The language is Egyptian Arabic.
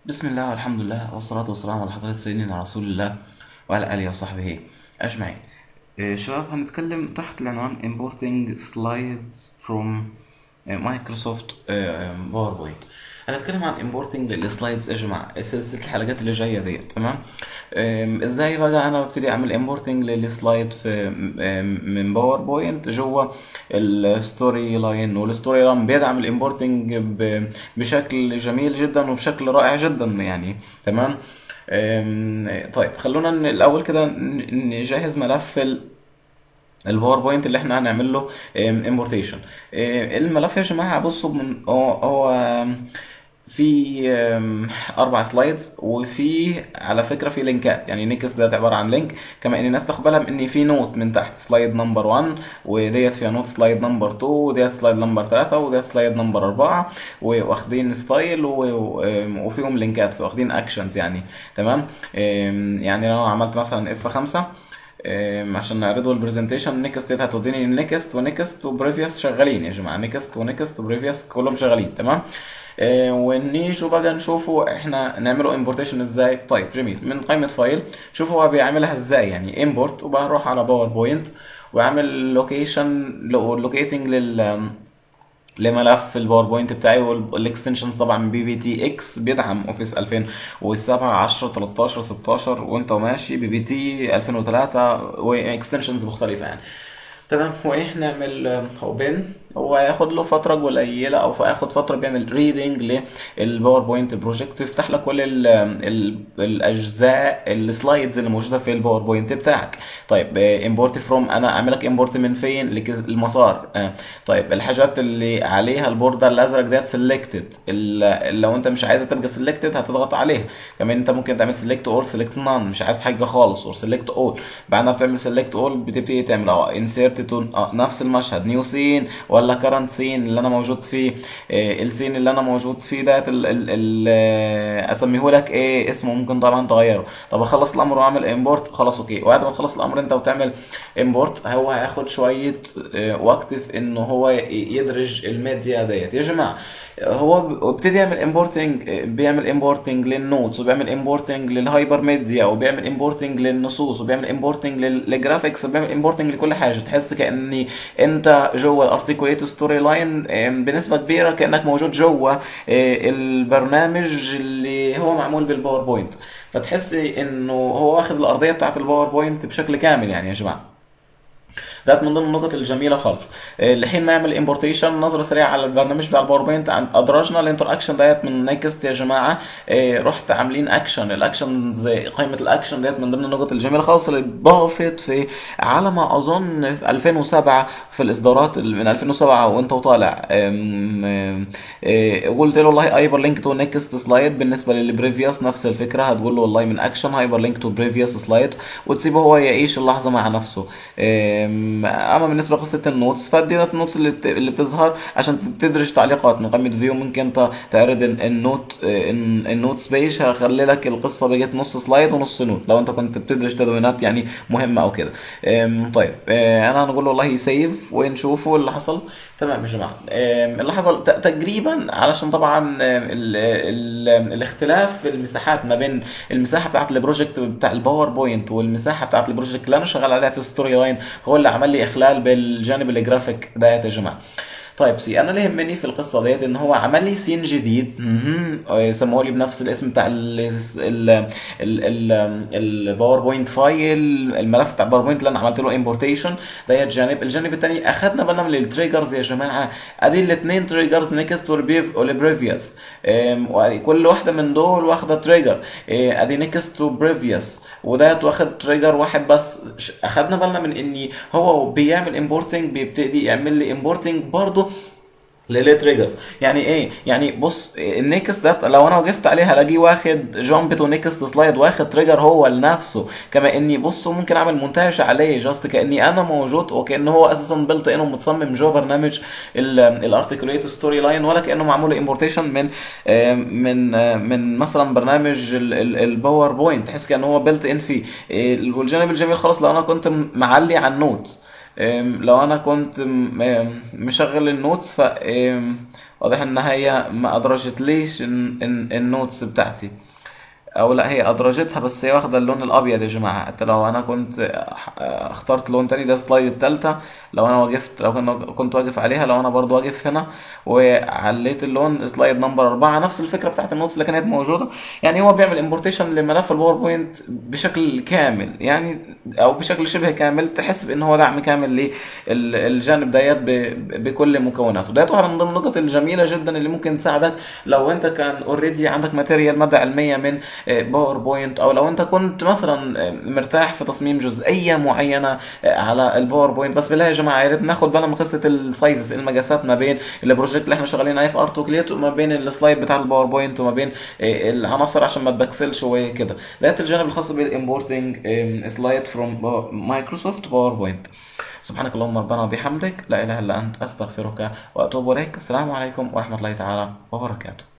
بسم الله والحمد لله والصلاة والسلام على حضرة سيدنا رسول الله وعلى آله وصحبه أجمعين. آه، شباب هنتكلم تحت العنوان Importing Slides from آه، Microsoft آه، PowerPoint. هنتكلم عن Importing للسلايدز يا جماعة سلسلة الحلقات اللي جاية ديت تمام؟ آم، ازاي بقى انا ببتدي اعمل Importing للسلايد في آم، من باوربوينت جوه الستوري لاين والستوري لاين بيدعم الامبورتنج بشكل جميل جدا وبشكل رائع جدا يعني تمام أم، طيب خلونا ن- الاول كده ن- نجهز ملف ال- الباوربوينت اللي احنا هنعمل له امبورتيشن الملف يا جماعه بصوا من هو هو آم، في آم، اربع سلايدز وفي على فكره في لينكات يعني نيكست ده عباره عن لينك كما ان الناس تاخد بالها من ان في نوت من تحت سلايد نمبر 1 وديت فيها نوت سلايد نمبر 2 وديت سلايد نمبر 3 وديت سلايد نمبر 4 واخدين ستايل و- و- وفيهم لينكات واخدين اكشنز يعني تمام آم، يعني لو انا عملت مثلا اف 5 آم، عشان نعرضه البرزنتيشن نيكست ديت هتوديني نيكست ونيكست وبريفيوس شغالين يا جماعه نيكست ونيكست وبريفيوس كلهم شغالين تمام آه، ونيجوا بقى نشوفوا احنا نعمله امبورتيشن ازاي طيب جميل من قائمه فايل شوفوا هو بيعملها ازاي يعني امبورت وبروح على باوربوينت واعمل لوكيشن لوكيتنج لل لملف الباوربوينت بتاعي والاكستنشنز طبعا بي بي تي اكس بيدعم اوفيس 2007 10 13 16 وانت وماشي بي بي تي 2003 واكستنشنز مختلفه يعني تمام وايه نعمل اوبن هو هياخد له فتره قليله او هياخد فتره بيعمل ريدنج للباوربوينت بروجكت يفتح لك كل ال ال الاجزاء السلايدز اللي موجوده في الباوربوينت بتاعك طيب امبورت فروم انا اعمل لك امبورت من فين لكز- المسار آه. طيب الحاجات اللي عليها البوردر الازرق ديت سيلكتد لو انت مش عايزها تبقى سيلكتد هتضغط عليها كمان انت ممكن تعمل سيلكت اول سيلكت نون مش عايز حاجه خالص اور سيلكت اول بعدها بتعمل سيلكت اول بتبتدي تعمل اه انسيرت تو نفس المشهد نيو سين ولا كرنت سين اللي انا موجود فيه آه السين اللي انا موجود فيه ده ال ال ال آه، اسميه لك ايه اسمه ممكن طبعا تغيره طب اخلص الامر واعمل امبورت خلاص اوكي وبعد ما تخلص الامر انت وتعمل امبورت هو هياخد شويه آه، وقت في انه هو ي- يدرج الميديا ديت يا جماعه هو ب- ابتدي يعمل امبورتنج بيعمل امبورتنج للنوتس وبيعمل امبورتنج للهايبر ميديا وبيعمل امبورتنج للنصوص وبيعمل امبورتنج للجرافيكس وبيعمل امبورتنج لكل حاجه تحس كاني انت جوه الارتيكوليت ستوري لاين بنسبه كبيره كانك موجود جوه آه، البرنامج اللي هو معمول بالباوربوينت فتحس انه هو واخد الارضيه بتاعت الباوربوينت بشكل كامل يعني يا جماعه ده من ضمن النقط الجميله خالص آه، لحين ما يعمل امبورتيشن نظره سريعه على البرنامج بتاع الباوربوينت عن- ادرجنا الانتر اكشن ديت من نيكست يا جماعه آه، رحت عاملين اكشن الاكشنز قائمه الاكشن ديت من ضمن النقط الجميله خالص اللي اتضافت في على ما اظن في 2007 في الاصدارات ال- من 2007 وانت وطالع آم، آم، آه، قلت له والله هايبر لينك تو نيكست سلايد بالنسبه للبريفيوس نفس الفكره هتقول له والله من اكشن هايبر لينك تو بريفيوس سلايد وتسيبه هو يعيش اللحظه مع نفسه آم، اما بالنسبه لقصه النوتس فديت النوتس اللي بت- اللي بتظهر عشان تدرج تعليقات من قائمه فيو ممكن انت تعرض ال- النوت آه، الن- النوتس بيج هخلي لك القصه بقت نص سلايد ونص نوت لو انت كنت بتدرج تدوينات يعني مهمه او كده آم، طيب آه، انا هنقول والله سيف ونشوفوا اللي حصل تمام يا جماعه آم، اللي حصل ت- تقريبا علشان طبعا آم، ال ال الاختلاف في المساحات ما بين المساحه بتاعت البروجكت بتاع الباوربوينت والمساحه بتاعت البروجكت اللي انا شغال عليها في ستوري لاين هو اللي عمل لي اخلال بالجانب الجرافيك ديت يا جماعه طيب سي انا اللي يهمني في القصه ديت ان هو عمل لي سين جديد مهم. آه، سموه لي بنفس الاسم بتاع ال ال ال ال الباوربوينت فايل الملف بتاع الباوربوينت اللي انا عملت له امبورتيشن ديت جانب الجانب الثاني اخدنا بالنا من التريجرز يا جماعه ادي الاثنين تريجرز نيكست والبريفيوس كل واحده من دول واخده تريجر ادي نيكست وبريفيوس وديت واخد تريجر واحد بس ش- اخدنا بالنا من اني هو بيعمل امبورتنج بيبتدي يعمل لي امبورتنج برضه للي تريجرز يعني ايه يعني بص النيكست ده لو انا وقفت عليه هلاقيه واخد جامب تو نيكست سلايد واخد تريجر هو لنفسه كما اني بص ممكن اعمل مونتاج عليه جاست كاني انا موجود وكانه هو اساسا بلت انه متصمم جوه برنامج الارتكوليت ستوري لاين ولا كانه معمول امبورتيشن من آه، من آه، من مثلا برنامج الباوربوينت تحس كانه هو بلت ان فيه آه، والجانب الجميل خالص لو انا كنت معلي على النوت أم، لو انا كنت م- أم، مشغل النوتس ف أم، واضح ان هي ما ادرجتليش ال- ال- النوتس بتاعتي او لا هي ادرجتها بس هي واخده اللون الابيض يا جماعه حتى لو انا كنت أح- اخترت لون تاني ده السلايد التالتة لو انا وقفت لو كنا- كنت واقف عليها لو انا برضو واقف هنا وعليت اللون سلايد نمبر أربعة نفس الفكرة بتاعت النوتس اللي كانت موجودة يعني هو بيعمل امبورتيشن لملف الباوربوينت بشكل كامل يعني او بشكل شبه كامل تحس بان هو دعم كامل للجانب ديت ب- بكل مكوناته ديت واحدة من ضمن النقط الجميلة جدا اللي ممكن تساعدك لو انت كان اوريدي عندك ماتيريال مادة علمية من باوربوينت او لو انت كنت مثلا مرتاح في تصميم جزئية معينة على الباوربوينت بس بالله يا جماعة يا ريت ناخد بالنا من قصة السايزز المقاسات ما بين البروجكت اللي احنا شغالين عليه في ارتوكليت وما بين السلايد بتاع الباوربوينت وما بين العناصر عشان ما تبكسلش وكده ده الجانب الخاص بالامبورتنج سلايد فروم مايكروسوفت باوربوينت سبحانك اللهم ربنا وبحمدك لا اله الا انت استغفرك واتوب اليك السلام عليكم ورحمه الله تعالى وبركاته